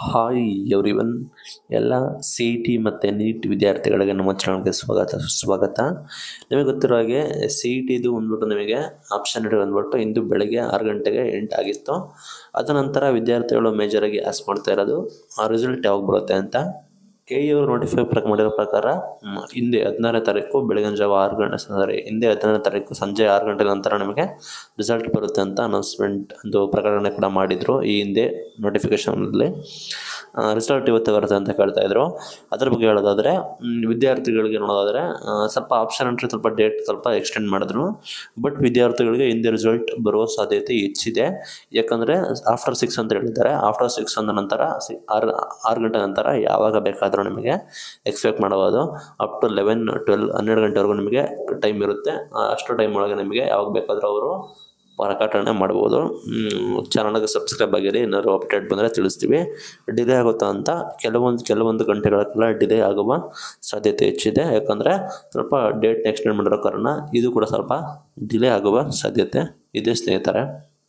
hi everyone ಎಲ್ಲ C E T ಮತ್ತು NEET ವಿದ್ಯಾರ್ಥಿಗಳಿಗೆ ನಮ್ಮ ಚಾನಲ್ಗೆ ಸ್ವಾಗತ ಸ್ವಾಗತ ನಿಮಗೆ ಗೊತ್ತಿರೋ ಹಾಗೆ ಸಿ ಇ ಟಿದು ಬಂದ್ಬಿಟ್ಟು ನಿಮಗೆ ಆಪ್ಷನ್ ಬಂದ್ಬಿಟ್ಟು ಇಂದು ಬೆಳಗ್ಗೆ ಆರು ಗಂಟೆಗೆ ಎಂಟ್ ಆಗಿತ್ತು ಅದ ನಂತರ ವಿದ್ಯಾರ್ಥಿಗಳು ಮೇಜರಾಗಿ ಆಸ್ ಮಾಡ್ತಾ ಇರೋದು ಆ ರಿಸಲ್ಟ್ ಯಾವಾಗ ಬರುತ್ತೆ ಅಂತ ಕೆ ಇ ಅವರು ನೋಟಿಫೈ ಪ್ರಕ ಮಾಡಿರೋ ಪ್ರಕಾರ ಮ್, ಹಿಂದೆ ಹದಿನಾರನೇ ತಾರೀಕು ಬೆಳಗಿನ ಜಾವ ಆರು ಗಂಟೆ ಸಾರಿ ಹಿಂದೆ ಹದಿನಾರನೇ ತಾರೀಕು ಸಂಜೆ ಆರು ಗಂಟೆ ನಂತರ ನಿಮಗೆ ರಿಸಲ್ಟ್ ಬರುತ್ತೆ ಅಂತ ಅನೌನ್ಸ್ಮೆಂಟ್ ಒಂದು ಪ್ರಕಟಣೆ ಕೂಡ ಮಾಡಿದರು ಈ ಹಿಂದೆ ನೋಟಿಫಿಕೇಷನಲ್ಲಿ ರಿಸಲ್ಟ್ ಇವತ್ತು ಬರುತ್ತೆ ಅಂತ ಕೇಳ್ತಾ ಇದ್ರು ಅದ್ರ ಬಗ್ಗೆ ಹೇಳೋದಾದರೆ ಮ್, ವಿದ್ಯಾರ್ಥಿಗಳಿಗೆ ನೋಡೋದಾದರೆ ಆ, ಸ್ವಲ್ಪ ಆಪ್ಷನ್ ಎಂಟ್ರಿ ಸ್ವಲ್ಪ ಡೇಟ್ ಸ್ವಲ್ಪ ಎಕ್ಸ್ಟೆಂಡ್ ಮಾಡಿದ್ರು ಬಟ್ ವಿದ್ಯಾರ್ಥಿಗಳಿಗೆ ಹಿಂದೆ ರಿಸಲ್ಟ್ ಬರುವ ಸಾಧ್ಯತೆ ಹೆಚ್ಚಿದೆ ಯಾಕಂದರೆ ಆಫ್ಟರ್ ಸಿಕ್ಸ್ ಅಂತ ಹೇಳಿದ್ದಾರೆ ಆಫ್ಟರ್ ಸಿಕ್ಸ್ ಅಂದ ನಂತರ ಸಿ ಆರು ಆರು ಗಂಟೆ ನಂತರ ಯಾವಾಗ ಬೇಕಾದರೂ ನಿಮಗೆ ಎಕ್ಸ್ಪೆಕ್ಟ್ ಮಾಡಬಹುದು ಅಪ್ ಟು ಲೆವೆನ್ ಟ್ವೆಲ್ ಹನ್ನೆರಡು ಗಂಟೆವರೆಗೂ ನಿಮಗೆ ಟೈಮ್ ಇರುತ್ತೆ ಆ, ಅಷ್ಟು ಟೈಮ್ ಒಳಗೆ ನಿಮಗೆ ಯಾವಾಗ ಬೇಕಾದರೂ ಅವರು ಪ್ರಕಟಣೆ ಮಾಡ್ಬೋದು ಚಾನಲ್ಗೆ ಸಬ್ಸ್ಕ್ರೈಬ್ ಆಗಿರಿ ಏನಾದ್ರು ಅಪ್ಡೇಟ್ ಬಂದರೆ ತಿಳಿಸ್ತೀವಿ ಡಿಲೇ ಆಗುತ್ತಾ ಅಂತ ಕೆಲವೊಂದು ಕೆಲವೊಂದು ಗಂಟೆಗಳ ಕಾಲ ಡಿಲೇ ಆಗುವ ಸಾಧ್ಯತೆ ಹೆಚ್ಚಿದೆ ಯಾಕಂದರೆ ಸ್ವಲ್ಪ ಡೇಟ್ ಎಕ್ಸ್ಟೆಂಡ್ ಮಾಡಿರೋ ಕಾರಣ ಇದು ಕೂಡ ಸ್ವಲ್ಪ ಡಿಲೇ ಆಗುವ ಸಾಧ್ಯತೆ ಇದೆ ಸ್ನೇಹಿತರೆ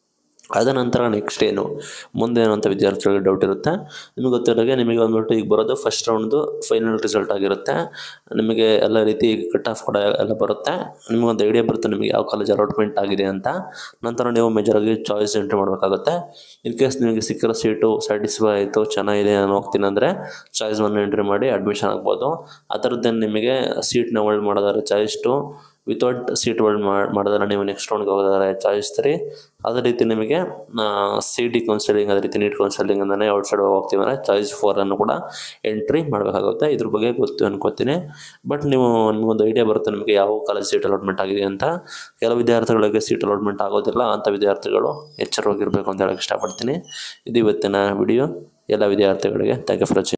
ಅದ ನಂತರ ನೆಕ್ಸ್ಟ್ ಏನು ಮುಂದೆ ಏನು ಅಂತ ವಿದ್ಯಾರ್ಥಿಗಳಿಗೆ ಡೌಟ್ ಇರುತ್ತೆ ನಿಮಗೆ ಗೊತ್ತಿರೋಗೆ ನಿಮಗೆ ಬಂದ್ಬಿಟ್ಟು ಈಗ ಬರೋದು ಫಸ್ಟ್ ರೌಂಡ್ದು ಫೈನಲ್ ರಿಸಲ್ಟ್ ಆಗಿರುತ್ತೆ ನಿಮಗೆ ಎಲ್ಲ ರೀತಿ ಕಟ್ ಆಫ್ ಕೂಡ ಎಲ್ಲ ಬರುತ್ತೆ ನಿಮಗೊಂದು ಐಡಿಯಾ ಬರುತ್ತೆ ನಿಮಗೆ ಯಾವ ಕಾಲೇಜ್ ಅಲಾಟ್ಮೆಂಟ್ ಆಗಿದೆ ಅಂತ ನಂತರ ನೀವು ಮೇಜರಾಗಿ ಚಾಯ್ಸ್ ಎಂಟ್ರಿ ಮಾಡಬೇಕಾಗುತ್ತೆ ಇನ್ ಕೇಸ್ ನಿಮಗೆ ಸಿಕ್ಕಿರೋ ಸೀಟು ಸ್ಯಾಟಿಸ್ಫೈ ಆಯಿತು ಚೆನ್ನಾಗಿದೆ ನಾನು ಹೋಗ್ತೀನಿ ಅಂದರೆ ಚಾಯ್ಸ್ ಒನ್ ಎಂಟ್ರಿ ಮಾಡಿ ಅಡ್ಮಿಷನ್ ಆಗ್ಬೋದು ಅದರದ್ದು ನಿಮಗೆ ಸೀಟ್ನ ಹೋಲ್ಡ್ ಮಾಡೋದಾದ್ರೆ choice two without seat hold ಮಾಡಿದ್ರೆ ನೀವು ನೆಕ್ಸ್ಟ್ ರೌಂಡ್ಗೆ ಹೋಗೋದಾದ್ರೆ ಚಾಯ್ಸ್ ತ್ರೀ ಅದೇ ರೀತಿ ನಿಮಗೆ ಸಿ ಟಿ ಕೌನ್ಸಿಲಿಂಗ್ ಅದೇ ರೀತಿ ನೀಟ್ ಕೌನ್ಸಿಲಿಂಗ್ ಅಂದರೆ ಔಟ್ ಸೈಡ್ ಹೋಗ್ತೀವಿ ಅಂದರೆ ಚಾಯ್ಸ್ ಫೋರನ್ನು ಕೂಡ ಎಂಟ್ರಿ ಮಾಡಬೇಕಾಗುತ್ತೆ ಇದ್ರ ಬಗ್ಗೆ ಗೊತ್ತು ಅನ್ಕೋತೀನಿ ಬಟ್ ನೀವು ನಿಮಗೊಂದು ಐಡಿಯಾ ಬರುತ್ತೆ ನಿಮಗೆ ಯಾವ ಕಾಲೇಜ್ ಸೀಟ್ ಅಲಾಟ್ಮೆಂಟ್ ಆಗಿದೆ ಅಂತ ಕೆಲವು ವಿದ್ಯಾರ್ಥಿಗಳಿಗೆ ಸೀಟ್ ಅಲಾಟ್ಮೆಂಟ್ ಆಗೋದಿಲ್ಲ ಅಂಥ ವಿದ್ಯಾರ್ಥಿಗಳು ಎಚ್ಚರವಾಗಿರಬೇಕು ಅಂತ ಹೇಳಕ್ಕೆ ಇಷ್ಟಪಡ್ತೀನಿ ಇದು ಇವತ್ತಿನ ವಿಡಿಯೋ ಎಲ್ಲ ವಿದ್ಯಾರ್ಥಿಗಳಿಗೆ ಥ್ಯಾಂಕ್ ಯು ಫಾರ್ ವಾಚಿಂಗ್